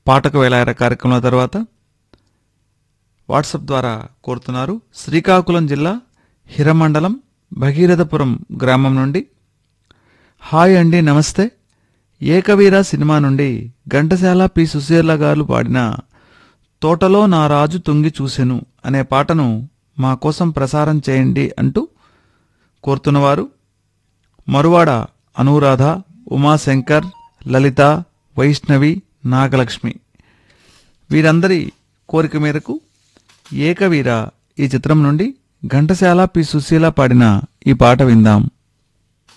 పాటకు వేలాయర కార్యక్రమం తర్వాత వాట్సాప్ ద్వారా కోరుతున్నారు శ్రీకాకుళం జిల్లా హిరమండలం భగీరథపురం గ్రామం నుండి హాయ్ అండి నమస్తే ఏకవీర సినిమా నుండి ఘంటసాల పి సుశీల గారు పాడిన తోటలో నా రాజు తుంగి చూసెను అనే పాటను మా కోసం ప్రసారం చేయండి అంటూ కోరుతున్నవారు మరువాడ అనురాధ ఉమాశంకర్ లలిత వైష్ణవి నాగలక్ష్మి వీరందరి కోరిక మేరకు ఏకవీర ఈ చిత్రం నుండి ఘంటసాల పి సుశీల పాడిన ఈ పాట విందాం